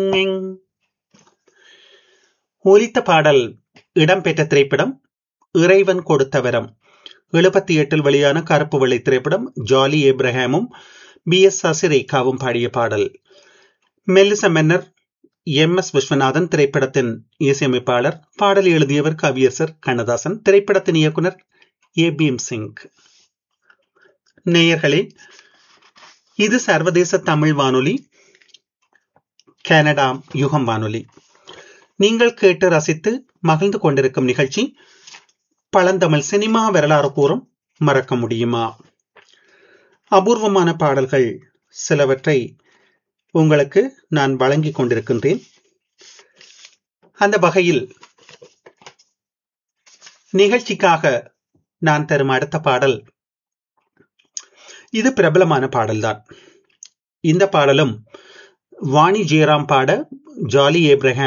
ஒலித்த பாடல் இடம்பெற்ற திரைப்படம் இறைவன் கொடுத்த வரம் எழுபத்தி எட்டில் வெளியான கருப்பு வெள்ளை திரைப்படம் ஜாலி ஏப்ரஹாமும் பி எஸ் சசிரேகாவும் பாடிய பாடல் மெல்லிச மன்னர் எம் எஸ் விஸ்வநாதன் திரைப்படத்தின் இசையமைப்பாளர் பாடல் எழுதியவர் கவியரசர் கண்ணதாசன் திரைப்படத்தின் இயக்குனர் ஏ பீம் சிங் நேயர்களே இது சர்வதேச தமிழ் வானொலி கனடா யுகம் வானொலி நீங்கள் கேட்டு ரசித்து மகிழ்ந்து கொண்டிருக்கும் நிகழ்ச்சி பழந்தமிழ் சினிமா வரலாறு கூறும் மறக்க முடியுமா அபூர்வமான பாடல்கள் சிலவற்றை உங்களுக்கு நான் வழங்கிக் கொண்டிருக்கின்றேன் அந்த வகையில் நிகழ்ச்சிக்காக நான் தரும் அடுத்த பாடல் இது பிரபலமான பாடல்தான் இந்த பாடலும் வாணி ஜெயராம் பாட ஜாலி ஏப்ரஹாம்